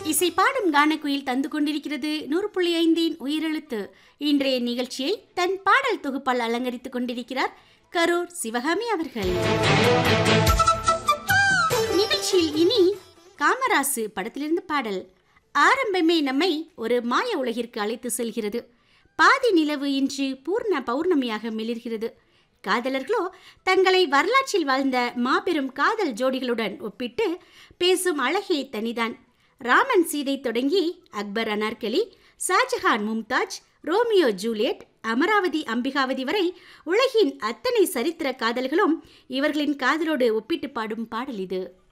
இசை பாடும் கானக்குயில் தந்து கொண்டிருக்கிறது நூறு புள்ளி ஐந்தின் உயிரெழுத்து இன்றைய நிகழ்ச்சியை தன் பாடல் தொகுப்பால் அலங்கரித்துக் கொண்டிருக்கிறார் கரூர் சிவகாமி அவர்கள் நிகழ்ச்சியில் இனி காமராசு படத்திலிருந்து பாடல் ஆரம்பமே நம்மை ஒரு மாய உலகிற்கு அழைத்து செல்கிறது பாதி நிலவு இன்று பூர்ண பௌர்ணமியாக மிளிர்கிறது காதலர்களோ தங்களை வரலாற்றில் வாழ்ந்த மாபெரும் காதல் ஜோடிகளுடன் ஒப்பிட்டு பேசும் அழகே தனிதான் ராமன் சீதை தொடங்கி அக்பர் அனார்கலி ஷாஜஹான் மும்தாஜ் ரோமியோ ஜூலியட் அமராவதி அம்பிகாவதி வரை உலகின் அத்தனை சரித்திர காதல்களும் இவர்களின் காதலோடு ஒப்பிட்டு பாடும் பாடல் இது